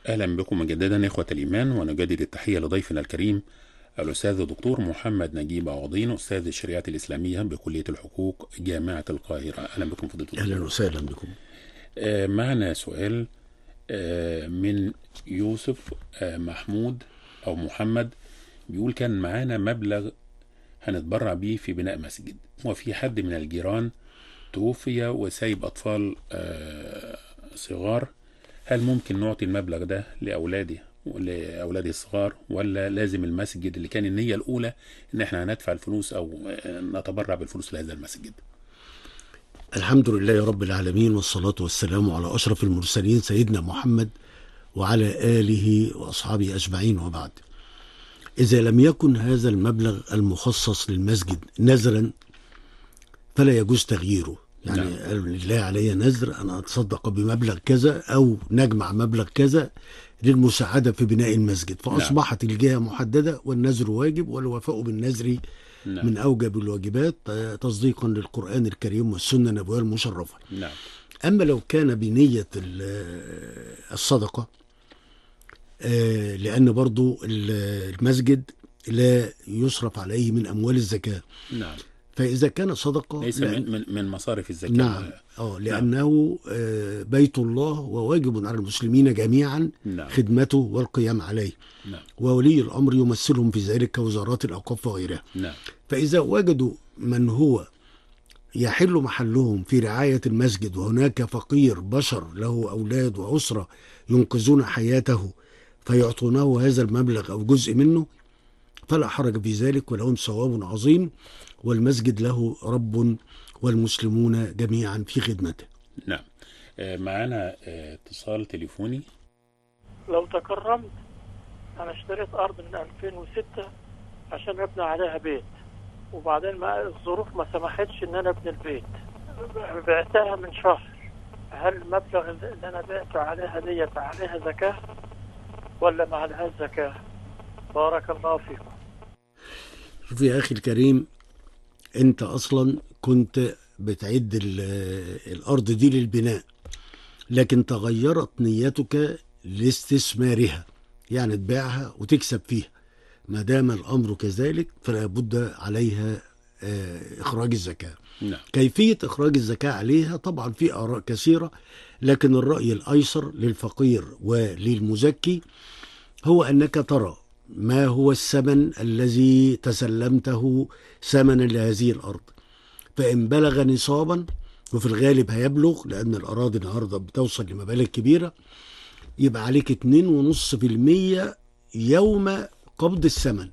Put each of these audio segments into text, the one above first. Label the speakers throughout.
Speaker 1: أهلا بكم مجددا إخوة الإيمان ونجدد التحية لضيفنا الكريم الأستاذ الدكتور محمد نجيب عوضين أستاذ الشريعة الإسلامية بكلية الحقوق جامعة القاهرة أهلا بكم فضيلة الدكتور.
Speaker 2: اهلا وسهلا بكم
Speaker 1: آه، معنا سؤال آه، من يوسف آه، محمود أو محمد بيقول كان معانا مبلغ هنتبرع بيه في بناء مسجد وفي حد من الجيران توفي وسايب أطفال آه، صغار هل ممكن نعطي المبلغ ده لأولادي لأولادي الصغار ولا لازم المسجد اللي كان النية الأولى إن إحنا هندفع الفلوس أو آه، نتبرع بالفلوس لهذا المسجد
Speaker 2: الحمد لله رب العالمين والصلاة والسلام على أشرف المرسلين سيدنا محمد وعلى آله وأصحابه أجمعين وبعد إذا لم يكن هذا المبلغ المخصص للمسجد نذرا فلا يجوز تغييره يعني
Speaker 1: نعم.
Speaker 2: قال لله علي نذر أن أتصدق بمبلغ كذا أو نجمع مبلغ كذا للمساعدة في بناء المسجد فأصبحت الجهة محددة والنذر واجب والوفاء بالنذر
Speaker 1: نعم
Speaker 2: من أوجب الواجبات آه، تصديقا للقرآن الكريم والسنة النبوية المشرفة
Speaker 1: نعم
Speaker 2: أما لو كان بنية ال- آه، الصدقة آه، لأن برضو ال- المسجد لا يصرف عليه من أموال الزكاة
Speaker 1: نعم
Speaker 2: فإذا كان صدقة
Speaker 1: ليس
Speaker 2: لأن-
Speaker 1: من من من مصارف الزكاة
Speaker 2: نعم اه لأنه آه، بيت الله وواجب على المسلمين جميعا
Speaker 1: نعم
Speaker 2: خدمته والقيام عليه
Speaker 1: نعم
Speaker 2: وولي الأمر يمثلهم في ذلك كوزارات الأوقاف وغيرها
Speaker 1: نعم
Speaker 2: فإذا وجدوا من هو يحل محلهم في رعاية المسجد وهناك فقير بشر له أولاد وأسرة ينقذون حياته فيعطونه هذا المبلغ أو جزء منه فلا حرج في ذلك ولهم ثواب عظيم والمسجد له رب والمسلمون جميعا في خدمته
Speaker 1: نعم آه، معانا آه، اتصال تليفوني
Speaker 3: لو تكرمت انا اشتريت ارض من 2006 عشان ابني عليها بيت وبعدين ما الظروف ما سمحتش ان انا ابني البيت بعتها من شهر هل المبلغ اللي انا بعته عليها ديت عليها زكاة ولا ما عليهاش زكاة بارك الله فيكم
Speaker 2: شوف يا أخي الكريم أنت أصلا كنت بتعد ال- الأرض دي للبناء لكن تغيرت نيتك لاستثمارها يعني تبيعها وتكسب فيها ما دام الأمر كذلك فلا بد عليها آه، إخراج الزكاة
Speaker 1: نعم
Speaker 2: كيفية إخراج الزكاة عليها طبعا في آراء كثيرة لكن الرأي الأيسر للفقير وللمزكي هو أنك ترى ما هو الثمن الذي تسلمته ثمنا لهذه الأرض فإن بلغ نصابا وفي الغالب هيبلغ لأن الأراضي النهاردة بتوصل لمبالغ كبيرة يبقى عليك 2.5% يوم قبض الثمن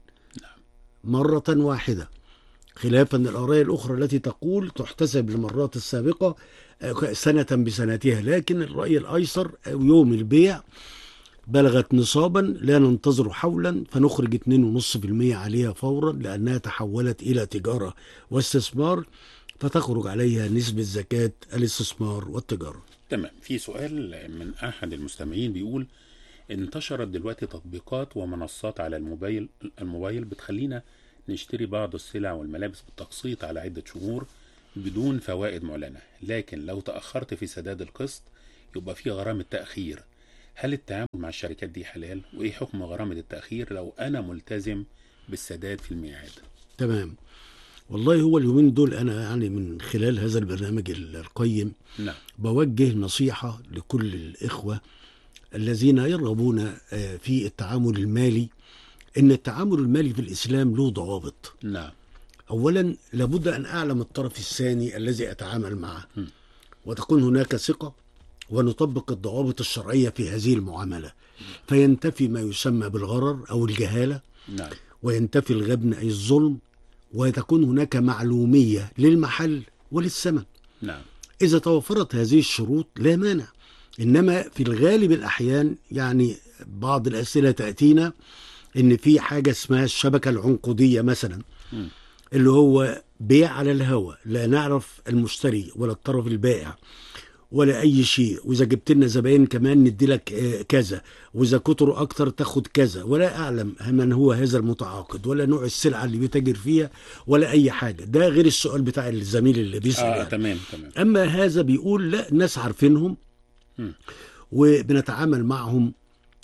Speaker 2: مرة واحدة خلافا الآراء الأخرى التي تقول تحتسب للمرات السابقة آه، سنة بسنتها لكن الرأي الأيسر أو يوم البيع بلغت نصابا لا ننتظر حولا فنخرج 2.5% عليها فورا لأنها تحولت إلى تجارة واستثمار فتخرج عليها نسبة زكاة الاستثمار والتجارة
Speaker 1: تمام في سؤال من احد المستمعين بيقول انتشرت دلوقتي تطبيقات ومنصات على الموبايل الموبايل بتخلينا نشتري بعض السلع والملابس بالتقسيط على عدة شهور بدون فوائد معلنة لكن لو تأخرت في سداد القسط يبقى في غرامة تأخير هل التعامل مع الشركات دي حلال وايه حكم غرامة التأخير لو انا ملتزم بالسداد في الميعاد
Speaker 2: تمام والله هو اليومين دول أنا يعني من خلال هذا البرنامج القيم
Speaker 1: نعم
Speaker 2: بوجه نصيحة لكل الإخوة الذين يرغبون آه، في التعامل المالي إن التعامل المالي في الإسلام له ضوابط
Speaker 1: نعم
Speaker 2: أولا لابد أن أعلم الطرف الثاني الذي أتعامل معه
Speaker 1: م.
Speaker 2: وتكون هناك ثقة ونطبق الضوابط الشرعية في هذه المعاملة فينتفي ما يسمى بالغرر أو الجهالة
Speaker 1: نعم
Speaker 2: وينتفي الغبن أي الظلم وتكون هناك معلومية للمحل وللثمن
Speaker 1: نعم
Speaker 2: إذا توفرت هذه الشروط لا مانع إنما في الغالب الأحيان يعني بعض الأسئلة تأتينا إن في حاجة اسمها الشبكة العنقودية مثلا
Speaker 1: مم.
Speaker 2: اللي هو بيع على الهوى لا نعرف المشتري ولا الطرف البائع ولا اي شيء واذا جبت لنا زباين كمان ندي لك آه، كذا واذا كتروا اكتر تاخد كذا ولا اعلم من هو هذا المتعاقد ولا نوع السلعه اللي بيتاجر فيها ولا اي حاجه ده غير السؤال بتاع الزميل اللي بيسال
Speaker 1: اه
Speaker 2: يعني.
Speaker 1: تمام تمام
Speaker 2: اما هذا بيقول لا الناس عارفينهم
Speaker 1: مم.
Speaker 2: وبنتعامل معهم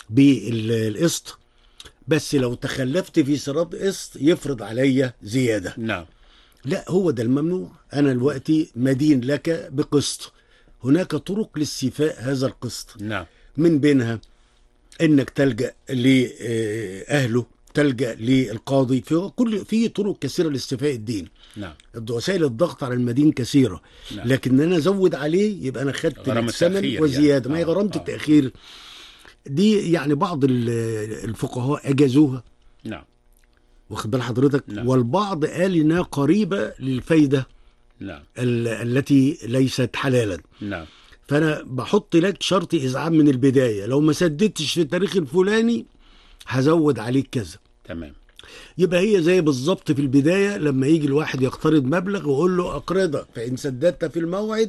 Speaker 2: بالقسط بس لو تخلفت في سراد قسط يفرض عليا زياده
Speaker 1: نعم
Speaker 2: لا هو ده الممنوع انا دلوقتي مدين لك بقسط هناك طرق لاستيفاء هذا القسط
Speaker 1: نعم
Speaker 2: من بينها انك تلجا لاهله تلجا للقاضي في كل في طرق كثيره لاستيفاء الدين
Speaker 1: نعم
Speaker 2: وسائل الضغط على المدين كثيره
Speaker 1: نعم.
Speaker 2: لكن انا ازود عليه يبقى انا خدت
Speaker 1: غرامة
Speaker 2: الثمن
Speaker 1: تأخير
Speaker 2: وزياده
Speaker 1: يعني.
Speaker 2: ما هي
Speaker 1: آه،
Speaker 2: غرامه
Speaker 1: آه.
Speaker 2: التاخير دي يعني بعض ال- الفقهاء اجازوها
Speaker 1: نعم
Speaker 2: واخد بال حضرتك
Speaker 1: نعم.
Speaker 2: والبعض قال انها قريبه للفايده
Speaker 1: نعم
Speaker 2: ال- التي ليست حلالا
Speaker 1: نعم
Speaker 2: فانا بحط لك شرط ازعاج من البدايه لو ما سددتش في التاريخ الفلاني هزود عليك كذا
Speaker 1: تمام
Speaker 2: يبقى هي زي بالظبط في البدايه لما يجي الواحد يقترض مبلغ ويقول له اقرضك فان سددت في الموعد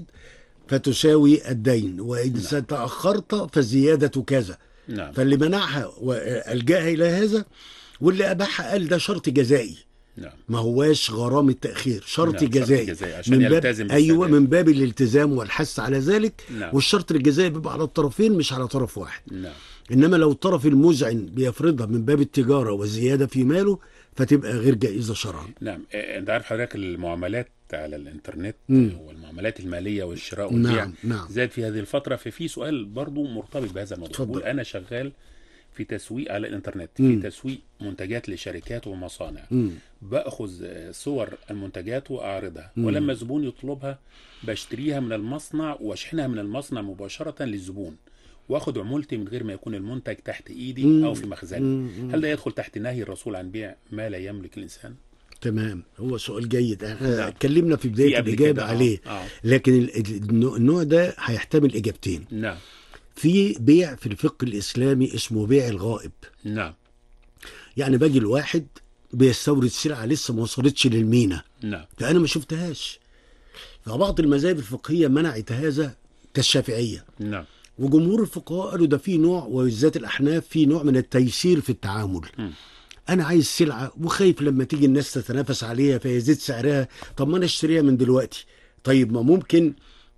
Speaker 2: فتساوي الدين وان تاخرت فالزياده كذا
Speaker 1: نعم
Speaker 2: فاللي منعها والجاها الى هذا واللي اباحها قال ده شرط جزائي
Speaker 1: نعم
Speaker 2: ما هواش غرامه تاخير شرط
Speaker 1: نعم، شرط
Speaker 2: جزائي
Speaker 1: جزائي عشان
Speaker 2: من باب
Speaker 1: يلتزم
Speaker 2: ايوه
Speaker 1: بالسداد.
Speaker 2: من باب الالتزام والحث على ذلك
Speaker 1: نعم.
Speaker 2: والشرط الجزائي بيبقى على الطرفين مش على طرف واحد
Speaker 1: نعم
Speaker 2: انما لو الطرف المذعن بيفرضها من باب التجاره والزياده في ماله فتبقى غير جائزه شرعا
Speaker 1: نعم إيه، انت عارف حضرتك المعاملات على الانترنت
Speaker 2: مم.
Speaker 1: والمعاملات الماليه والشراء والبيع
Speaker 2: نعم نعم
Speaker 1: زاد في هذه الفتره ففي سؤال برضو مرتبط بهذا الموضوع
Speaker 2: اتفضل.
Speaker 1: بقول انا شغال في تسويق على الانترنت
Speaker 2: مم.
Speaker 1: في تسويق منتجات لشركات ومصانع
Speaker 2: مم.
Speaker 1: باخذ آه، صور المنتجات واعرضها
Speaker 2: مم.
Speaker 1: ولما الزبون يطلبها بشتريها من المصنع واشحنها من المصنع مباشره للزبون واخد عمولتي من غير ما يكون المنتج تحت ايدي
Speaker 2: مم.
Speaker 1: او في مخزني
Speaker 2: مم. مم.
Speaker 1: هل ده يدخل تحت نهي الرسول عن بيع ما لا يملك الانسان
Speaker 2: تمام هو سؤال جيد احنا
Speaker 1: نعم.
Speaker 2: اتكلمنا في بدايه
Speaker 1: قبل
Speaker 2: الاجابه
Speaker 1: كده، آه.
Speaker 2: عليه
Speaker 1: آه.
Speaker 2: لكن ال- ال- النوع- النوع ده هيحتمل اجابتين
Speaker 1: نعم
Speaker 2: في بيع في الفقه الاسلامي اسمه بيع الغائب
Speaker 1: نعم
Speaker 2: يعني باجي الواحد بيستورد سلعه لسه ما وصلتش للمينا
Speaker 1: نعم
Speaker 2: فانا ما شفتهاش فبعض المذاهب الفقهيه منعت هذا كالشافعيه
Speaker 1: نعم
Speaker 2: وجمهور الفقهاء قالوا ده في نوع وبالذات الاحناف في نوع من التيسير في التعامل
Speaker 1: مم.
Speaker 2: انا عايز سلعه وخايف لما تيجي الناس تتنافس عليها فيزيد سعرها طب ما انا اشتريها من دلوقتي طيب ما ممكن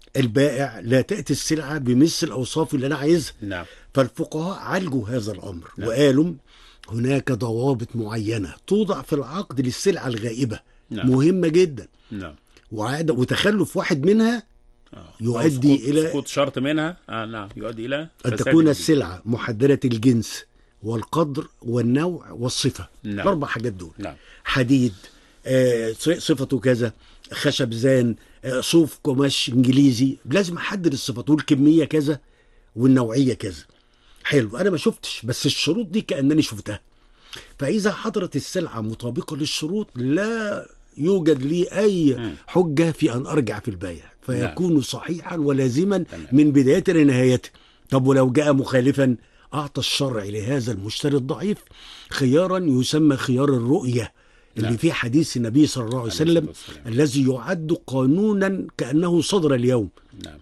Speaker 2: البائع لا تاتي السلعه بمثل الاوصاف اللي انا عايزها
Speaker 1: نعم
Speaker 2: فالفقهاء عالجوا هذا الامر
Speaker 1: نعم.
Speaker 2: وقالوا هناك ضوابط معينه توضع في العقد للسلعه الغائبه
Speaker 1: نعم.
Speaker 2: مهمه جدا
Speaker 1: نعم
Speaker 2: وعاد وتخلف واحد منها
Speaker 1: آه.
Speaker 2: يؤدي
Speaker 1: أو سقوط-
Speaker 2: إلى-
Speaker 1: سقوط شرط منها آه نعم يؤدي الى
Speaker 2: أن
Speaker 1: فساد
Speaker 2: تكون
Speaker 1: الدين.
Speaker 2: السلعة محددة الجنس والقدر والنوع والصفة
Speaker 1: نعم.
Speaker 2: الأربع حاجات دول
Speaker 1: نعم
Speaker 2: حديد آه، ص- صفته كذا خشب زان آه، صوف قماش إنجليزي لازم أحدد الصفات والكمية كذا والنوعية كذا حلو أنا ما شفتش بس الشروط دي كأنني شفتها فإذا حضرت السلعة مطابقة للشروط لا يوجد لي أي
Speaker 1: مم.
Speaker 2: حجة في أن أرجع في البيع فيكون صحيحا ولازما
Speaker 1: تمام.
Speaker 2: من بدايته لنهايته طب ولو جاء مخالفا أعطى الشرع لهذا المشتري الضعيف خيارا يسمى خيار الرؤية اللي
Speaker 1: نعم.
Speaker 2: في حديث النبي صلى الله عليه
Speaker 1: عليه
Speaker 2: وسلم
Speaker 1: الصلاة والسلام.
Speaker 2: الذي يعد قانونا كأنه صدر اليوم
Speaker 1: نعم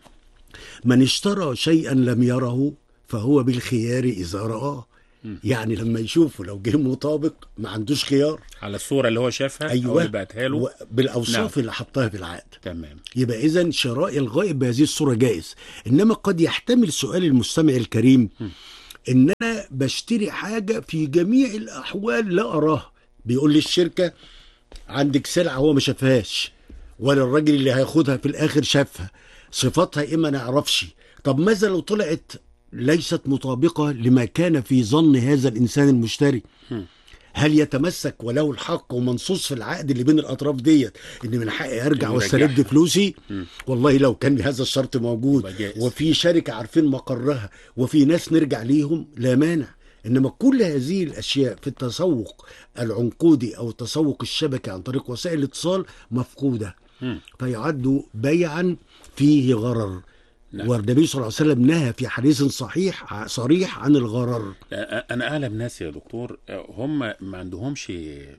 Speaker 2: من اشترى شيئا لم يره فهو بالخيار إذا رآه
Speaker 1: مم.
Speaker 2: يعني لما يشوفه لو جه مطابق ما عندوش خيار
Speaker 1: على الصوره اللي هو شافها او
Speaker 2: ايوه
Speaker 1: اللي بعتها له
Speaker 2: و- بالاوصاف
Speaker 1: نعم.
Speaker 2: اللي حطها في العقد
Speaker 1: تمام
Speaker 2: يبقى اذا شراء الغائب بهذه الصوره جائز انما قد يحتمل سؤال المستمع الكريم ان انا بشتري حاجه في جميع الاحوال لا اراها بيقول لي الشركه عندك سلعه هو ما شافهاش ولا الراجل اللي هياخدها في الاخر شافها صفاتها ايه ما نعرفش طب ماذا لو طلعت ليست مطابقه لما كان في ظن هذا الانسان المشتري هل يتمسك وله الحق ومنصوص في العقد اللي بين الاطراف ديت ان من حقي ارجع
Speaker 1: إنه
Speaker 2: واسترد
Speaker 1: يرجعها.
Speaker 2: فلوسي
Speaker 1: مم.
Speaker 2: والله لو كان هذا الشرط موجود
Speaker 1: يبقى جائز.
Speaker 2: وفي شركه عارفين مقرها وفي ناس نرجع ليهم لا مانع انما كل هذه الاشياء في التسوق العنقودي او التسوق الشبكي عن طريق وسائل الاتصال مفقوده
Speaker 1: مم.
Speaker 2: فيعد بيعا فيه غرر
Speaker 1: نعم.
Speaker 2: والنبي صلى الله عليه وسلم نهى في حديث صحيح صريح عن الغرر
Speaker 1: انا اعلم ناس يا دكتور هم ما عندهمش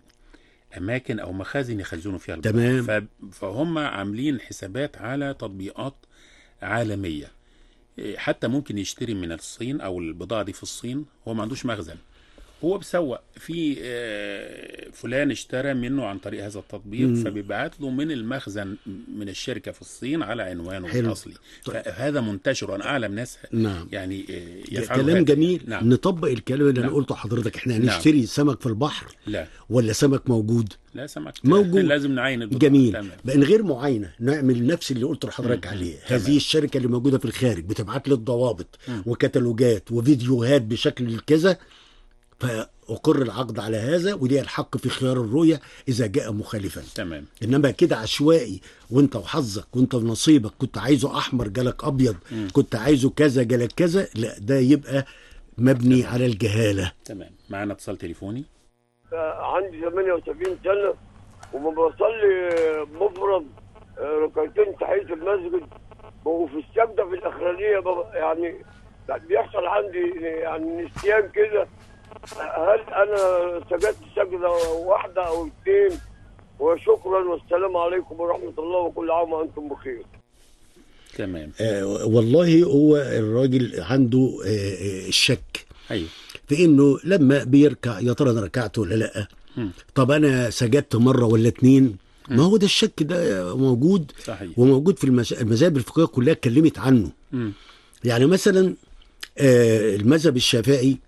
Speaker 1: اماكن او مخازن يخزنوا فيها البضاعة.
Speaker 2: تمام.
Speaker 1: ف- فهم عاملين حسابات على تطبيقات عالميه إيه، حتى ممكن يشتري من الصين او البضاعه دي في الصين هو ما عندوش مخزن هو بيسوق في آه، فلان اشترى منه عن طريق هذا التطبيق
Speaker 2: مم.
Speaker 1: فبيبعت له من المخزن من الشركه في الصين على عنوانه
Speaker 2: حلو.
Speaker 1: الاصلي
Speaker 2: طيب.
Speaker 1: فهذا منتشر وانا اعلم ناس
Speaker 2: نعم
Speaker 1: يعني آه،
Speaker 2: ده
Speaker 1: يفعلوا
Speaker 2: كلام
Speaker 1: هذا.
Speaker 2: جميل
Speaker 1: نعم
Speaker 2: نطبق الكلام اللي انا
Speaker 1: نعم.
Speaker 2: قلته لحضرتك احنا
Speaker 1: نعم.
Speaker 2: هنشتري سمك في البحر
Speaker 1: لا
Speaker 2: ولا سمك موجود
Speaker 1: لا سمك
Speaker 2: موجود.
Speaker 1: لازم نعين البضاعة.
Speaker 2: جميل
Speaker 1: تمام.
Speaker 2: من غير معاينه نعمل نفس اللي قلت لحضرتك
Speaker 1: مم.
Speaker 2: عليه
Speaker 1: تمام.
Speaker 2: هذه الشركه اللي موجوده في الخارج بتبعت لي الضوابط
Speaker 1: مم.
Speaker 2: وكتالوجات وفيديوهات بشكل كذا فاقر العقد على هذا ولي الحق في خيار الرؤيه اذا جاء مخالفا
Speaker 1: تمام
Speaker 2: انما كده عشوائي وانت وحظك وانت ونصيبك كنت عايزه احمر جالك ابيض
Speaker 1: مم.
Speaker 2: كنت عايزه كذا جالك كذا لا ده يبقى مبني على الجهاله
Speaker 1: تمام معانا اتصال تليفوني
Speaker 4: عندي 78 سنة وما بصلي مفرد آه، ركعتين تحية المسجد وفي السجدة في الأخرانية ببقى- يعني بيحصل عندي يعني نسيان كده هل أنا سجدت سجدة واحدة أو اثنين وشكرا والسلام عليكم ورحمة الله وكل عام وأنتم بخير
Speaker 1: تمام
Speaker 2: آه والله هو الراجل عنده آه آه، الشك
Speaker 1: ايوه
Speaker 2: في انه لما بيركع يا ترى انا ركعت ولا لا
Speaker 1: مم.
Speaker 2: طب انا سجدت مره ولا اتنين ما هو ده الشك ده موجود
Speaker 1: صحيح
Speaker 2: وموجود في المس- المذاهب الفقهيه كلها اتكلمت عنه
Speaker 1: مم.
Speaker 2: يعني مثلا آه، المذهب الشافعي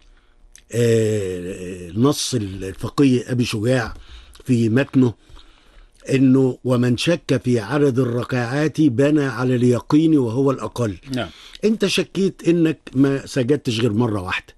Speaker 2: آه، نص الفقيه ابي شجاع في متنه انه ومن شك في عدد الركعات بنى على اليقين وهو الاقل
Speaker 1: نعم
Speaker 2: انت شكيت انك ما سجدتش غير مره واحده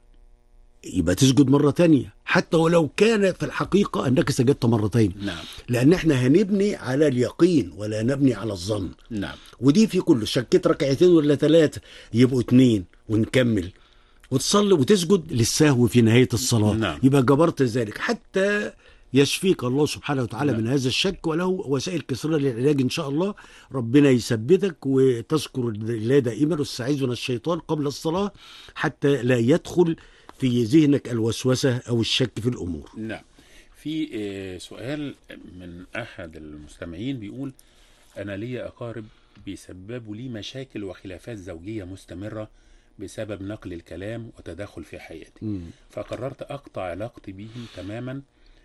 Speaker 2: يبقى تسجد مره تانية حتى ولو كان في الحقيقه انك سجدت مرتين
Speaker 1: نعم
Speaker 2: لان احنا هنبني على اليقين ولا نبني على الظن
Speaker 1: نعم
Speaker 2: ودي في كله شكيت ركعتين ولا ثلاثه يبقوا اتنين ونكمل وتصلي وتسجد للسهو في نهايه الصلاه
Speaker 1: نعم.
Speaker 2: يبقى جبرت ذلك حتى يشفيك الله سبحانه وتعالى
Speaker 1: نعم.
Speaker 2: من هذا الشك وله وسائل كثيره للعلاج ان شاء الله ربنا يثبتك وتذكر الله دائما واستعيذ الشيطان قبل الصلاه حتى لا يدخل في ذهنك الوسوسه او الشك في الامور
Speaker 1: نعم في آه، سؤال من احد المستمعين بيقول انا لي اقارب بيسببوا لي مشاكل وخلافات زوجيه مستمره بسبب نقل الكلام وتدخل في حياتي فقررت اقطع علاقتي بهم تماما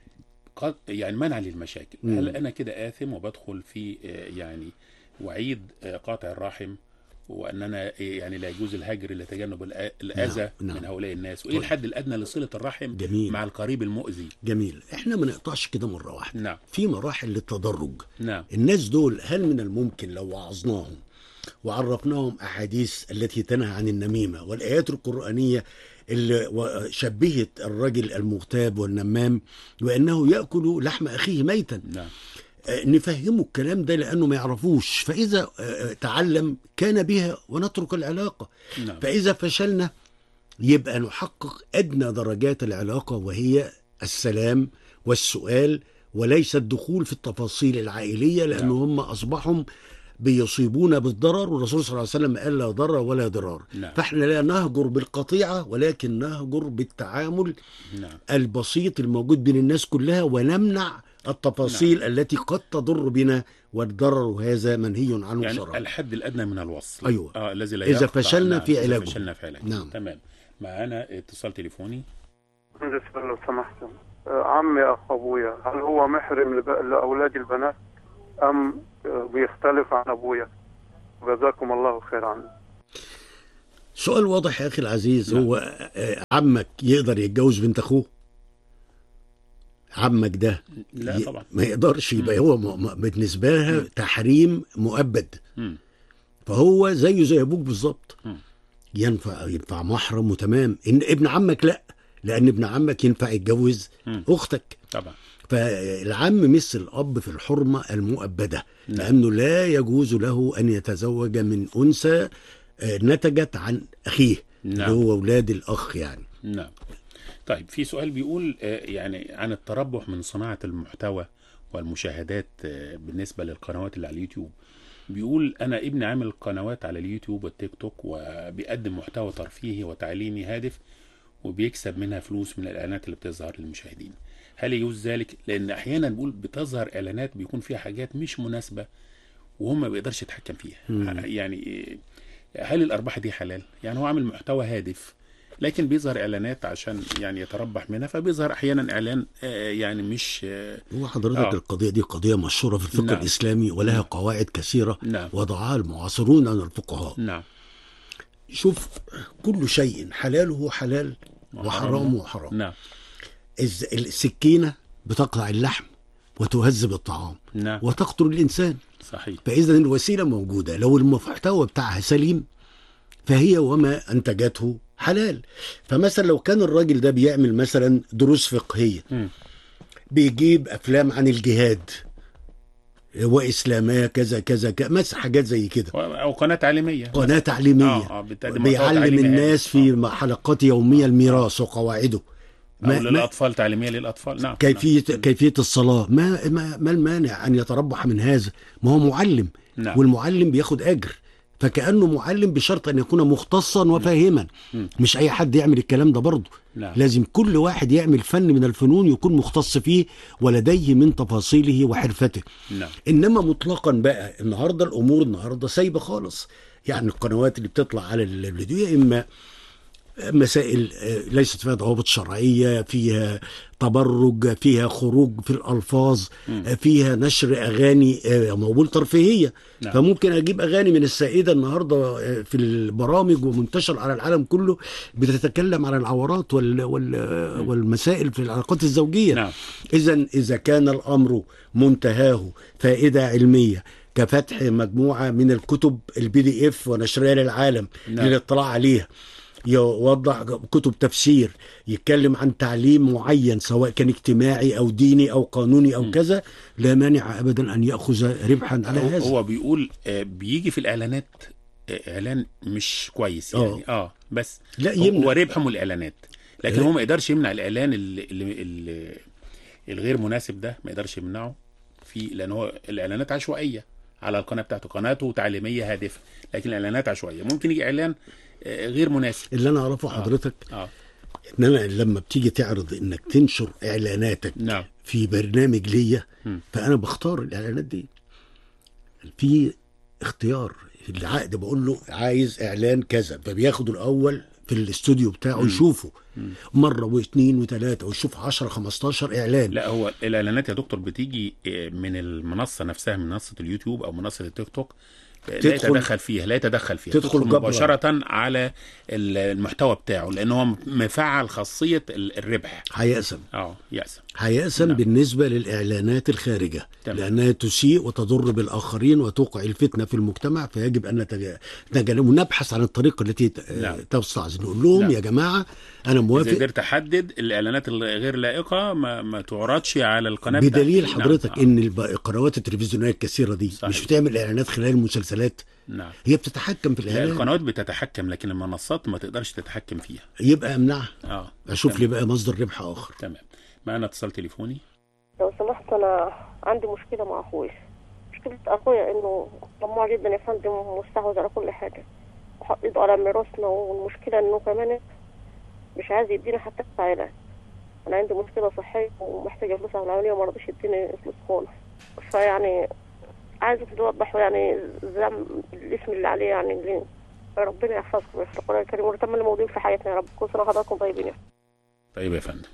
Speaker 1: قد يعني منع للمشاكل
Speaker 2: مم.
Speaker 1: هل انا كده اثم وبدخل في آه، يعني وعيد آه، قاطع الرحم وان انا آه، يعني لا يجوز الهجر لتجنب الأ- الاذى
Speaker 2: نعم، نعم.
Speaker 1: من هؤلاء الناس وايه
Speaker 2: طيب.
Speaker 1: الحد الادنى لصله الرحم
Speaker 2: جميل.
Speaker 1: مع القريب المؤذي
Speaker 2: جميل احنا ما نقطعش كده مره واحده
Speaker 1: نعم
Speaker 2: في مراحل للتدرج
Speaker 1: نعم
Speaker 2: الناس دول هل من الممكن لو وعظناهم وعرفناهم أحاديث التي تنهى عن النميمة والآيات القرآنية اللي و- شبهت الرجل المغتاب والنمام وأنه يأكل لحم أخيه ميتا
Speaker 1: نعم
Speaker 2: آه، نفهمه الكلام ده لأنه ما يعرفوش فإذا آه، آه، تعلم كان بها ونترك العلاقة
Speaker 1: نعم
Speaker 2: فإذا فشلنا يبقى نحقق أدنى درجات العلاقة وهي السلام والسؤال وليس الدخول في التفاصيل العائلية لأن
Speaker 1: نعم.
Speaker 2: هم أصبحوا بيصيبون بالضرر والرسول صلى الله عليه وسلم قال لا ضرر ولا ضرار
Speaker 1: نعم.
Speaker 2: فاحنا لا نهجر بالقطيعة ولكن نهجر بالتعامل
Speaker 1: نعم
Speaker 2: البسيط الموجود بين الناس كلها ونمنع التفاصيل التي قد تضر بنا والضرر هذا منهي عنه
Speaker 1: يعني
Speaker 2: شرعا
Speaker 1: الحد الادنى من الوصل
Speaker 2: أيوه.
Speaker 1: اه الذي لا
Speaker 2: إذا
Speaker 1: يقطع.
Speaker 2: فشلنا
Speaker 1: نعم.
Speaker 2: في
Speaker 1: إذا
Speaker 2: علاجه.
Speaker 1: فشلنا في علاجه
Speaker 2: نعم.
Speaker 1: تمام معانا اتصال تليفوني
Speaker 5: بالنسبة لو سمحت آه، عمي أخ أبويا هل هو محرم لب- لأولاد البنات أم آه، بيختلف عن أبويا جزاكم الله خير عني
Speaker 2: سؤال واضح يا اخي العزيز
Speaker 1: نعم.
Speaker 2: هو آه، عمك يقدر يتجوز بنت اخوه عمك ده
Speaker 1: لا
Speaker 2: ي-
Speaker 1: طبعا
Speaker 2: ما يقدرش يبقى
Speaker 1: مم.
Speaker 2: هو م- م- بالنسبه لها تحريم مؤبد
Speaker 1: مم.
Speaker 2: فهو زيه زي ابوك بالظبط
Speaker 1: مم.
Speaker 2: ينفع ينفع محرم وتمام ان ابن عمك لا لان ابن عمك ينفع يتجوز
Speaker 1: مم.
Speaker 2: اختك
Speaker 1: طبعا
Speaker 2: فالعم مثل الاب في الحرمه المؤبده
Speaker 1: نعم.
Speaker 2: لانه لا يجوز له ان يتزوج من انثى آه، نتجت عن اخيه اللي
Speaker 1: نعم.
Speaker 2: هو اولاد الاخ يعني
Speaker 1: نعم طيب في سؤال بيقول آه، يعني عن التربح من صناعة المحتوى والمشاهدات آه، بالنسبة للقنوات اللي على اليوتيوب بيقول أنا ابني عامل قنوات على اليوتيوب والتيك توك وبيقدم محتوى ترفيهي وتعليمي هادف وبيكسب منها فلوس من الإعلانات اللي بتظهر للمشاهدين هل يجوز ذلك؟ لأن أحيانا بقول بتظهر إعلانات بيكون فيها حاجات مش مناسبة وهم ما بيقدرش يتحكم فيها
Speaker 2: مم.
Speaker 1: يعني آه، هل الأرباح دي حلال؟ يعني هو عامل محتوى هادف لكن بيظهر اعلانات عشان يعني يتربح منها فبيظهر احيانا اعلان آه، يعني مش آه،
Speaker 2: هو حضرتك
Speaker 1: آه.
Speaker 2: القضية دي قضية مشهورة في الفقه
Speaker 1: نعم.
Speaker 2: الإسلامي ولها قواعد كثيرة
Speaker 1: نعم
Speaker 2: وضعها المعاصرون من الفقهاء
Speaker 1: نعم
Speaker 2: شوف كل شيء حلاله حلال وحرامه حرام
Speaker 1: نعم
Speaker 2: الز- السكينة بتقطع اللحم وتهذب الطعام
Speaker 1: نعم
Speaker 2: وتقتل الإنسان
Speaker 1: صحيح
Speaker 2: فإذا الوسيلة موجودة لو المحتوى بتاعها سليم فهي وما أنتجته حلال فمثلا لو كان الراجل ده بيعمل مثلا دروس فقهية
Speaker 1: مم.
Speaker 2: بيجيب أفلام عن الجهاد وإسلامية كذا كذا كذا مثلا حاجات زي كده
Speaker 1: او قناه تعليميه
Speaker 2: قناة تعليمية
Speaker 1: اه اه بتقدم محتوى
Speaker 2: بيعلم
Speaker 1: تعليمي
Speaker 2: الناس
Speaker 1: هادف.
Speaker 2: في حلقات يومية الميراث وقواعده
Speaker 1: او
Speaker 2: ما- ما-
Speaker 1: للاطفال تعليميه للاطفال نعم
Speaker 2: كيفية كيفية الصلاة ما ما ما المانع أن يتربح من هذا ما هو معلم
Speaker 1: نعم
Speaker 2: والمعلم بياخد أجر فكأنه معلم بشرط أن يكون مختصا وفاهما
Speaker 1: مم.
Speaker 2: مش أي حد يعمل الكلام ده برضه
Speaker 1: نعم
Speaker 2: لازم كل واحد يعمل فن من الفنون يكون مختص فيه ولديه من تفاصيله وحرفته
Speaker 1: نعم
Speaker 2: انما مطلقا بقى النهارده الامور النهارده سايبه خالص يعني القنوات اللي بتطلع على الفيديو يا اما مسائل آه، ليست فيها ضوابط شرعيه فيها تبرج فيها خروج في الالفاظ آه، فيها نشر اغاني آه، موجود ترفيهيه
Speaker 1: نعم.
Speaker 2: فممكن اجيب اغاني من السائده النهارده آه، في البرامج ومنتشر على العالم كله بتتكلم عن العورات وال وال والمسائل في العلاقات الزوجيه
Speaker 1: نعم
Speaker 2: إذا إذا كان الأمر منتهاه فائدة علمية كفتح مجموعة من الكتب البي دي اف ونشرها للعالم
Speaker 1: نعم.
Speaker 2: للاطلاع عليها يوضع كتب تفسير يتكلم عن تعليم معين سواء كان اجتماعي او ديني او قانوني او كذا لا مانع ابدا ان ياخذ ربحا على
Speaker 1: هو,
Speaker 2: هذا
Speaker 1: هو بيقول آه، بيجي في الاعلانات آه، اعلان مش كويس يعني اه بس
Speaker 2: لا
Speaker 1: هو
Speaker 2: يمنع
Speaker 1: ربح من الاعلانات لكن
Speaker 2: لا.
Speaker 1: هو ما يقدرش يمنع الاعلان اللي اللي اللي الغير مناسب ده ما يقدرش يمنعه في لان هو الاعلانات عشوائيه على القناه بتاعته قناته تعليميه هادفه لكن الاعلانات عشوائيه ممكن يجي اعلان آه، غير مناسب
Speaker 2: اللي انا اعرفه حضرتك
Speaker 1: اه
Speaker 2: ان انا لما بتيجي تعرض انك تنشر اعلاناتك
Speaker 1: نعم
Speaker 2: في برنامج ليا
Speaker 1: مم.
Speaker 2: فانا بختار الاعلانات دي في اختيار العقد بقول له عايز اعلان كذا فبياخده الاول في الاستوديو بتاعه يشوفه مره واثنين وثلاثه ويشوف 10 15 اعلان
Speaker 1: لا هو الاعلانات يا دكتور بتيجي آه، من المنصه نفسها من منصه اليوتيوب او منصه التيك توك آه، لا
Speaker 2: تدخل-
Speaker 1: يتدخل فيها لا يتدخل فيها
Speaker 2: تدخل
Speaker 1: تدخل
Speaker 2: جبرا.
Speaker 1: مباشره على ال- المحتوى بتاعه لان هو مفعل خاصيه ال- الربح
Speaker 2: هيقسم
Speaker 1: اه يأسم
Speaker 2: هيقسم
Speaker 1: نعم.
Speaker 2: بالنسبه للاعلانات الخارجه
Speaker 1: تمام.
Speaker 2: لانها تسيء وتضر بالاخرين وتوقع الفتنه في المجتمع فيجب ان نتج- نتجنب ونبحث عن الطريقه التي ت-
Speaker 1: نعم.
Speaker 2: تستعز نقول لهم
Speaker 1: نعم.
Speaker 2: يا جماعه انا
Speaker 1: اذا
Speaker 2: موافق
Speaker 1: قدرت احدد الاعلانات الغير لائقه ما, ما تعرضش على القناه
Speaker 2: بدليل
Speaker 1: بتاعتي.
Speaker 2: حضرتك
Speaker 1: نعم.
Speaker 2: ان الب- القنوات التلفزيونيه الكثيره دي
Speaker 1: صحيح.
Speaker 2: مش بتعمل اعلانات خلال المسلسلات
Speaker 1: نعم
Speaker 2: هي بتتحكم في
Speaker 1: لا
Speaker 2: الاعلان
Speaker 1: القنوات بتتحكم لكن المنصات ما تقدرش تتحكم فيها
Speaker 2: يبقى امنعها
Speaker 1: اه
Speaker 2: اشوف
Speaker 1: تمام.
Speaker 2: لي بقى مصدر ربح اخر
Speaker 1: تمام معنا اتصال تليفوني
Speaker 6: لو سمحت انا عندي مشكله مع اخوي مشكله اخويا انه طماع جدا يا فندم ومستحوذ على كل حاجه وحط ايده على ميراثنا والمشكله انه كمان مش عايز يدينا حتى عائلات انا عندي مشكله صحيه ومحتاجه فلوس على العمليه وما رضيش يديني فلوس خالص فيعني عايزك توضحوا يعني الذنب الاسم اللي عليه يعني اللي ربنا يحفظكم يا القرآن الكريم ونتمنى الموضوع في حياتنا يا رب كل سنه وحضراتكم طيبين يا
Speaker 1: طيب يا فندم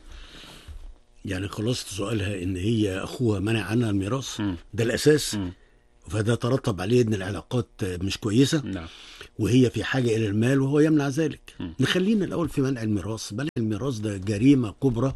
Speaker 2: يعني خلاصة سؤالها ان هي اخوها منع عنها الميراث
Speaker 1: مم.
Speaker 2: ده الاساس
Speaker 1: مم.
Speaker 2: فده ترتب عليه ان العلاقات مش كويسه
Speaker 1: نعم
Speaker 2: وهي في حاجه الى المال وهو يمنع ذلك
Speaker 1: مم.
Speaker 2: نخلينا الاول في منع الميراث بل الميراث ده جريمه كبرى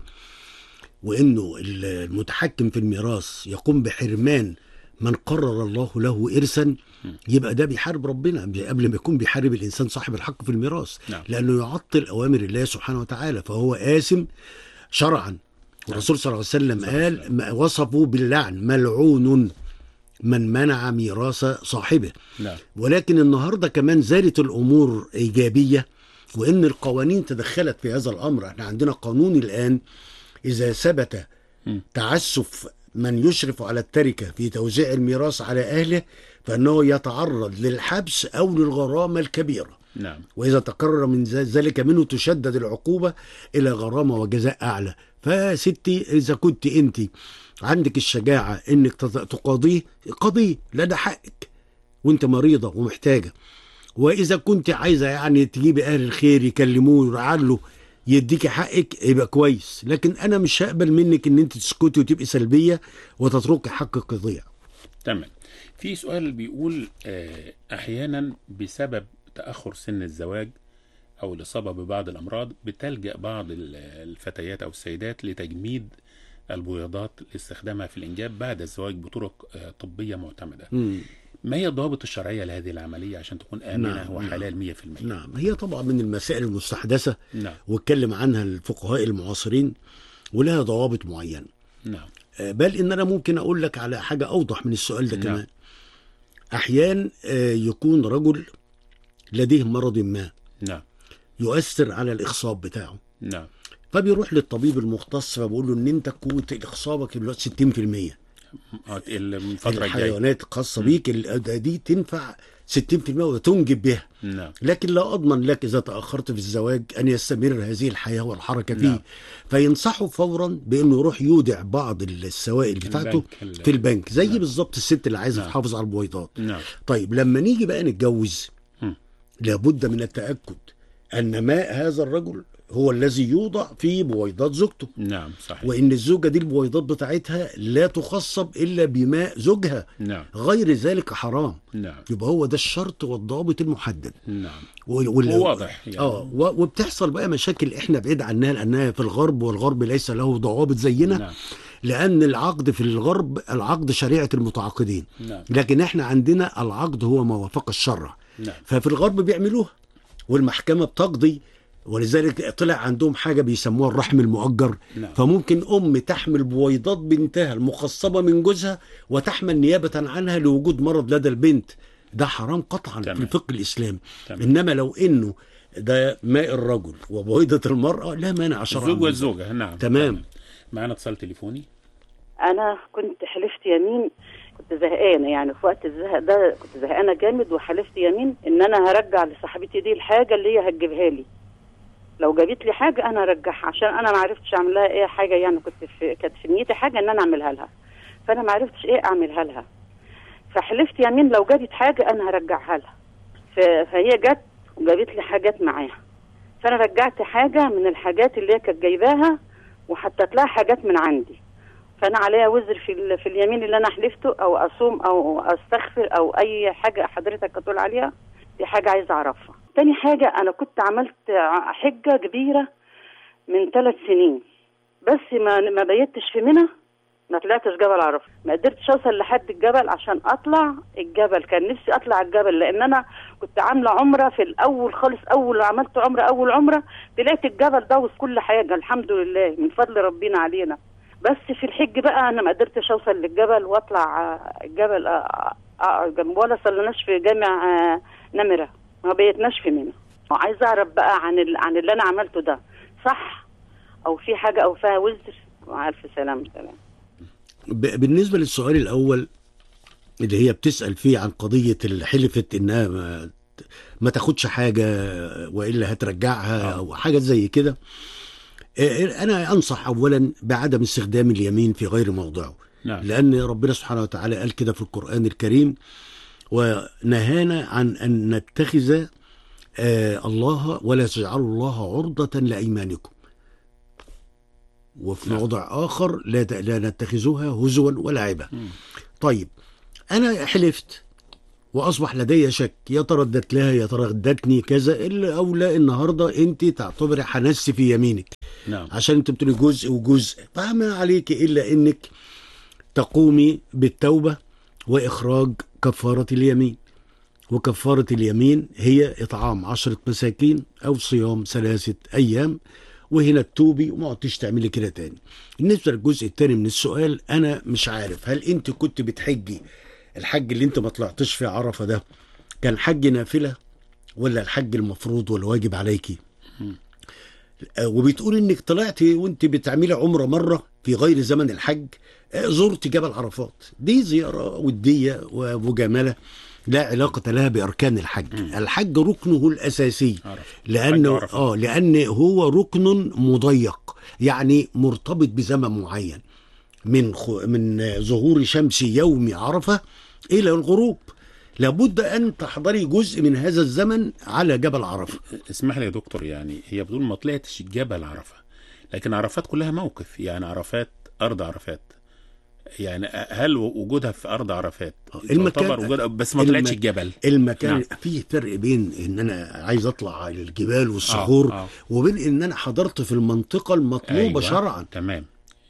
Speaker 2: وانه المتحكم في الميراث يقوم بحرمان من قرر الله له ارثا يبقى ده بيحارب ربنا قبل ما يكون بيحارب الانسان صاحب الحق في الميراث
Speaker 1: نعم.
Speaker 2: لانه يعطل اوامر الله سبحانه وتعالى فهو آثم شرعا والرسول صلى الله عليه وسلم قال ما وصفه باللعن ملعون من منع ميراث صاحبه
Speaker 1: نعم
Speaker 2: ولكن النهارده كمان زالت الامور ايجابيه وان القوانين تدخلت في هذا الامر احنا عندنا قانون الان اذا ثبت
Speaker 1: مم.
Speaker 2: تعسف من يشرف على التركه في توزيع الميراث على اهله فانه يتعرض للحبس او للغرامه الكبيره
Speaker 1: نعم
Speaker 2: واذا تقرر من ذ- ذلك منه تشدد العقوبه الى غرامه وجزاء اعلى فستي اذا كنت انت عندك الشجاعه انك تت- تقاضيه قضيه لا ده حقك وانت مريضه ومحتاجه واذا كنت عايزه يعني تجيبي اهل الخير يكلموه يرعوا يديكي حقك يبقى كويس لكن انا مش هقبل منك ان انت تسكتي وتبقي سلبيه وتتركي حقك يضيع
Speaker 1: تمام في سؤال بيقول آه، احيانا بسبب تاخر سن الزواج او الاصابه ببعض الامراض بتلجا بعض ال- الفتيات او السيدات لتجميد البويضات لاستخدامها في الانجاب بعد الزواج بطرق آه، طبيه معتمده
Speaker 2: مم.
Speaker 1: ما هي الضوابط الشرعيه لهذه العمليه عشان تكون امنه
Speaker 2: نعم،
Speaker 1: وحلال 100%
Speaker 2: نعم هي طبعا من المسائل المستحدثه
Speaker 1: نعم
Speaker 2: واتكلم عنها الفقهاء المعاصرين ولها ضوابط معينه
Speaker 1: نعم
Speaker 2: آه، بل ان انا ممكن اقول لك على حاجه اوضح من السؤال ده
Speaker 1: نعم.
Speaker 2: كمان احيان آه، يكون رجل لديه مرض ما
Speaker 1: نعم
Speaker 2: يؤثر على الاخصاب بتاعه
Speaker 1: نعم
Speaker 2: فبيروح للطبيب المختص فبقول له ان انت قوه اخصابك دلوقتي 60%
Speaker 1: هتقل من الفتره الجايه
Speaker 2: الحيوانات الخاصه بيك ال- دي تنفع 60% وتنجب بها
Speaker 1: نعم
Speaker 2: لكن لا اضمن لك اذا تاخرت في الزواج ان يستمر هذه الحياه والحركه فيه
Speaker 1: نعم.
Speaker 2: فينصحه فورا بانه يروح يودع بعض السوائل بتاعته
Speaker 1: البنك ال-
Speaker 2: في البنك زي
Speaker 1: نعم.
Speaker 2: بالظبط الست اللي عايزه
Speaker 1: نعم.
Speaker 2: تحافظ على البويضات
Speaker 1: نعم
Speaker 2: طيب لما نيجي بقى نتجوز
Speaker 1: مم.
Speaker 2: لابد من التاكد ان ماء هذا الرجل هو الذي يوضع في بويضات زوجته
Speaker 1: نعم صحيح
Speaker 2: وان الزوجه دي البويضات بتاعتها لا تخصب الا بماء زوجها
Speaker 1: نعم
Speaker 2: غير ذلك حرام
Speaker 1: نعم
Speaker 2: يبقى هو ده الشرط والضابط المحدد
Speaker 1: نعم
Speaker 2: وال- وال-
Speaker 1: وواضح يعني.
Speaker 2: اه و- وبتحصل بقى مشاكل احنا بعيد عنها لانها في الغرب والغرب ليس له ضوابط زينا
Speaker 1: نعم
Speaker 2: لان العقد في الغرب العقد شريعه المتعاقدين
Speaker 1: نعم
Speaker 2: لكن احنا عندنا العقد هو ما وافق الشرع
Speaker 1: نعم
Speaker 2: ففي الغرب بيعملوها والمحكمه بتقضي ولذلك طلع عندهم حاجه بيسموها الرحم المؤجر
Speaker 1: نعم.
Speaker 2: فممكن ام تحمل بويضات بنتها المخصبه من جوزها وتحمل نيابه عنها لوجود مرض لدى البنت ده حرام قطعا
Speaker 1: تمام.
Speaker 2: في الفقه الاسلامي
Speaker 1: تمام.
Speaker 2: انما لو انه ده ماء الرجل وبويضه المراه لا مانع شرعا
Speaker 1: الزوج والزوجه نعم
Speaker 2: تمام.
Speaker 1: معنا اتصال تليفوني
Speaker 7: انا كنت حلفت يمين كنت زهقانه يعني في وقت الزهق ده كنت زهقانه جامد وحلفت يمين ان انا هرجع لصاحبتي دي الحاجه اللي هي هتجيبها لي لو جابت لي حاجه انا هرجعها عشان انا ما عرفتش اعمل لها ايه حاجه يعني كنت في كانت في نيتي حاجه ان انا اعملها لها فانا ما عرفتش ايه اعملها لها فحلفت يمين لو جابت حاجه انا هرجعها لها ف- فهي جت وجابت لي حاجات معاها فانا رجعت حاجه من الحاجات اللي هي كانت جايباها وحطيت لها حاجات من عندي فانا عليا وزر في ال- في اليمين اللي انا حلفته او اصوم او استغفر او اي حاجه حضرتك هتقول عليها دي حاجه عايزه اعرفها تاني حاجه انا كنت عملت ع- حجه كبيره من ثلاث سنين بس ما ما بيتش في منى ما طلعتش جبل عرفه ما قدرتش اوصل لحد الجبل عشان اطلع الجبل كان نفسي اطلع الجبل لان انا كنت عامله عمره في الاول خالص اول ما عملت عمره اول عمره طلعت الجبل ده وفي كل حاجه الحمد لله من فضل ربنا علينا بس في الحج بقى انا ما قدرتش اوصل للجبل واطلع آه، الجبل آه، آه، جنب ولا صليناش في جامع آه، نمره ما بيتناش في منى وعايزه اعرف بقى عن ال- عن اللي انا عملته ده صح او في حاجه او فيها وزر مع الف سلامه سلام
Speaker 2: ب- بالنسبه للسؤال الاول اللي هي بتسال فيه عن قضيه اللي حلفت انها ما, ما تاخدش حاجه والا هترجعها
Speaker 1: آه.
Speaker 2: او حاجه زي كده آه، انا انصح اولا بعدم استخدام اليمين في غير موضعه
Speaker 1: نعم
Speaker 2: لان ربنا سبحانه وتعالى قال كده في القران الكريم ونهانا عن ان نتخذ آه الله ولا تجعلوا الله عرضة لأيمانكم وفي
Speaker 1: نعم.
Speaker 2: موضع آخر لا ت- لا نتخذوها هزوا ولعبا
Speaker 1: مم.
Speaker 2: طيب أنا حلفت وأصبح لدي شك يا ترى ادت لها يا ترى ادتني كذا إلا أو لا النهاردة أنت تعتبري حنست في يمينك
Speaker 1: نعم
Speaker 2: عشان أنت بتقولي جزء وجزء فما عليك إلا أنك تقومي بالتوبة وإخراج كفارة اليمين وكفارة اليمين هي إطعام عشرة مساكين أو صيام ثلاثة أيام وهنا تتوبي وما عدتش تعملي كده تاني بالنسبة للجزء التاني من السؤال أنا مش عارف هل أنت كنت بتحجي الحج اللي أنت ما طلعتش في عرفة ده كان حج نافلة ولا الحج المفروض والواجب عليكي آه، وبتقول انك طلعتي وانت بتعملي عمره مره في غير زمن الحج آه، زرت جبل عرفات دي زياره وديه ومجامله لا علاقه لها باركان الحج الحج ركنه الاساسي
Speaker 1: عرف
Speaker 2: لانه
Speaker 1: حج عرفة.
Speaker 2: اه لان هو ركن مضيق يعني مرتبط بزمن معين من خ... من ظهور شمس يوم عرفه الى الغروب لابد ان تحضري جزء من هذا الزمن على جبل عرفه
Speaker 1: اسمح لي يا دكتور يعني هي بتقول ما طلعتش جبل عرفه لكن عرفات كلها موقف يعني عرفات ارض عرفات يعني هل وجودها في ارض عرفات
Speaker 2: المكان-
Speaker 1: تعتبر وجودها بس ما
Speaker 2: الم-
Speaker 1: طلعتش الجبل
Speaker 2: المكان
Speaker 1: نعم.
Speaker 2: فيه فرق بين ان انا عايز اطلع على الجبال والصخور
Speaker 1: آه، آه.
Speaker 2: وبين ان انا حضرت في المنطقه المطلوبه
Speaker 1: أيوة.
Speaker 2: شرعا
Speaker 1: تمام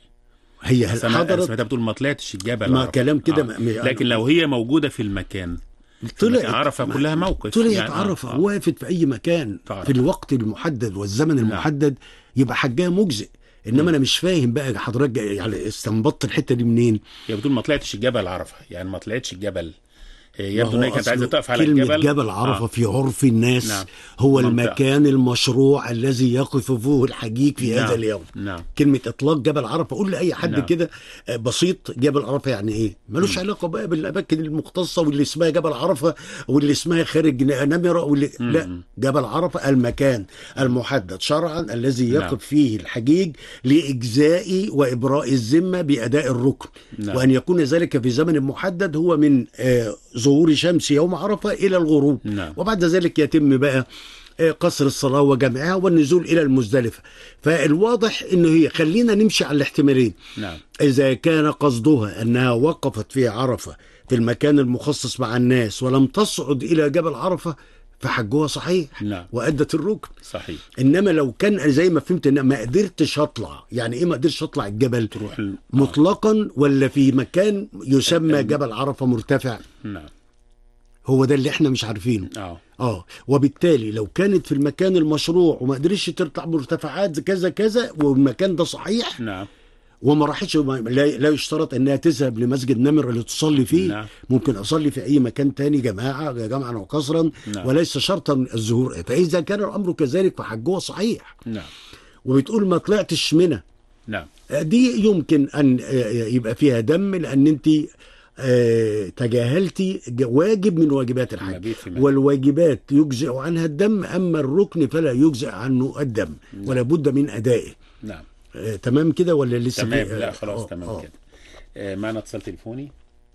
Speaker 2: هي
Speaker 1: بس
Speaker 2: هل
Speaker 1: انا
Speaker 2: حضرت
Speaker 1: سمعتها بتقول ما طلعتش الجبل
Speaker 2: ما
Speaker 1: عرفة.
Speaker 2: كلام كده
Speaker 1: آه.
Speaker 2: ما- ما-
Speaker 1: لكن لو هي موجوده في المكان
Speaker 2: طلعت
Speaker 1: عرفة
Speaker 2: ما-
Speaker 1: كلها موقف
Speaker 2: طلعت
Speaker 1: يعني، آه،
Speaker 2: عرفه
Speaker 1: آه.
Speaker 2: وقفت في اي مكان
Speaker 1: تعرف.
Speaker 2: في الوقت المحدد والزمن المحدد يبقى حجها مجزئ انما انا مش فاهم بقى حضرتك جاي- يعني استنبطت الحته دي منين
Speaker 1: هي بتقول ما طلعتش الجبل عرفه يعني ما طلعتش الجبل هي يبدو
Speaker 2: ما
Speaker 1: ان
Speaker 2: هو
Speaker 1: هي كانت
Speaker 2: أصله
Speaker 1: عايزه تقف على
Speaker 2: كلمة
Speaker 1: الجبل
Speaker 2: جبل عرفة
Speaker 1: آه.
Speaker 2: في عرف الناس
Speaker 1: نعم.
Speaker 2: هو
Speaker 1: منطقة.
Speaker 2: المكان المشروع الذي يقف فيه الحجيج في
Speaker 1: نعم.
Speaker 2: هذا اليوم
Speaker 1: نعم
Speaker 2: كلمة إطلاق جبل عرفة قول لأي حد
Speaker 1: نعم.
Speaker 2: كده آه، بسيط جبل عرفة يعني إيه ملوش علاقة بقى بالأماكن المختصة واللي اسمها جبل عرفة واللي اسمها خارج نمرة واللي لا جبل عرفة المكان المحدد شرعا الذي
Speaker 1: نعم.
Speaker 2: يقف فيه الحجيج لإجزاء وإبراء الذمة بأداء الركن
Speaker 1: نعم.
Speaker 2: وأن يكون ذلك في زمن محدد هو من آه، ظهور شمس يوم عرفة إلى الغروب
Speaker 1: نعم.
Speaker 2: وبعد ذلك يتم بقى آه، قصر الصلاة وجمعها والنزول إلى المزدلفة فالواضح أنه هي خلينا نمشي على الاحتمالين
Speaker 1: نعم
Speaker 2: إذا كان قصدها أنها وقفت في عرفة في المكان المخصص مع الناس ولم تصعد إلى جبل عرفة فحجها صحيح
Speaker 1: نعم.
Speaker 2: وأدت الركن
Speaker 1: صحيح
Speaker 2: إنما لو كان زي ما فهمت إن ما قدرتش أطلع يعني إيه ما قدرتش أطلع الجبل
Speaker 1: تروح ال... آه.
Speaker 2: مطلقا ولا في مكان يسمى جبل عرفة مرتفع
Speaker 1: نعم
Speaker 2: هو ده اللي احنا مش عارفينه
Speaker 1: اه
Speaker 2: اه وبالتالي لو كانت في المكان المشروع وما قدرتش تطلع مرتفعات كذا كذا والمكان ده صحيح
Speaker 1: نعم
Speaker 2: وما راحتش وما- لا, لا يشترط انها تذهب لمسجد نمر اللي تصلي فيه
Speaker 1: نعم.
Speaker 2: ممكن اصلي في اي مكان تاني جماعه جمعا وقصرا
Speaker 1: نعم.
Speaker 2: وليس شرطا الظهور فاذا كان الامر كذلك فحجها صحيح
Speaker 1: نعم
Speaker 2: وبتقول ما طلعتش منى
Speaker 1: نعم
Speaker 2: دي يمكن ان يبقى فيها دم لان انت آه، تجاهلتي ج- واجب من واجبات الحج
Speaker 1: المبيت في منى.
Speaker 2: والواجبات يجزئ عنها الدم اما الركن فلا يجزئ عنه الدم ولا بد من ادائه
Speaker 1: نعم
Speaker 2: آه، تمام كده ولا لسه
Speaker 1: تمام
Speaker 2: في-
Speaker 1: لا
Speaker 2: آه،
Speaker 1: خلاص
Speaker 2: آه،
Speaker 1: تمام
Speaker 2: آه.
Speaker 1: كده آه معنا اتصال تليفوني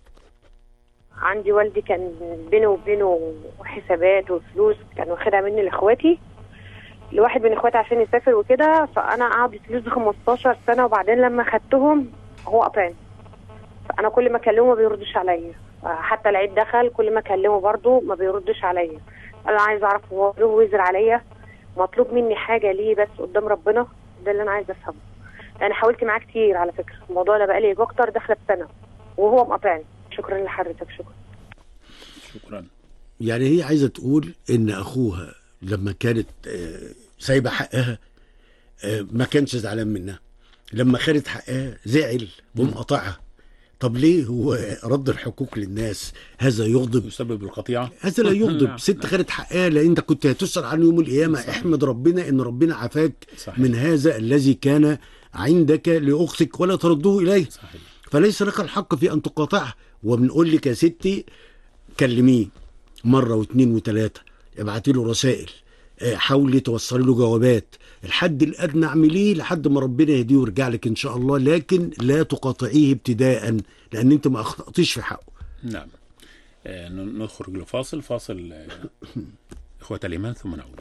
Speaker 8: عندي والدي كان بينه وبينه حسابات وفلوس كان واخدها مني لاخواتي لواحد من اخواتي عشان يسافر وكده فانا قعد الفلوس دي 15 سنه وبعدين لما خدتهم هو قطعني فانا كل ما اكلمه ما بيردش عليا حتى العيد دخل كل ما اكلمه برضه ما بيردش عليا انا عايز اعرف هو له وزر عليا مطلوب مني حاجه ليه بس قدام ربنا ده اللي انا عايزه افهمه انا حاولت معاه كتير على فكره الموضوع ده بقالي اكتر داخله بسنه وهو مقاطعني شكرا لحضرتك شكرا
Speaker 1: شكرا
Speaker 2: يعني هي عايزه تقول ان اخوها لما كانت آه، سايبه حقها آه، ما كانش زعلان منها لما خدت حقها زعل ومقاطعها طب ليه هو رد الحقوق للناس هذا يغضب
Speaker 1: يسبب القطيعه
Speaker 2: هذا لا يغضب
Speaker 1: نعم،
Speaker 2: ست خدت حقها لان انت كنت هتسال عنه يوم القيامه احمد ربنا ان ربنا عافاك
Speaker 1: صحيح.
Speaker 2: من هذا الذي كان عندك لاختك ولا ترده اليه
Speaker 1: صحيح
Speaker 2: فليس لك الحق في ان تقاطعها وبنقول لك يا ستي كلميه مره واثنين وثلاثه ابعتي له رسائل آه، حاولي توصلي له جوابات الحد الادنى اعمليه لحد ما ربنا يهديه ويرجع لك ان شاء الله لكن لا تقاطعيه ابتداء لان انت ما اخطاتيش في حقه
Speaker 1: نعم آه ن- نخرج لفاصل فاصل آه، اخوة الايمان ثم نعود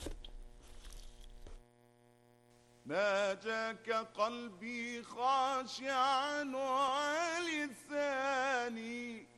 Speaker 9: ناجاك قلبي خاشعا ولساني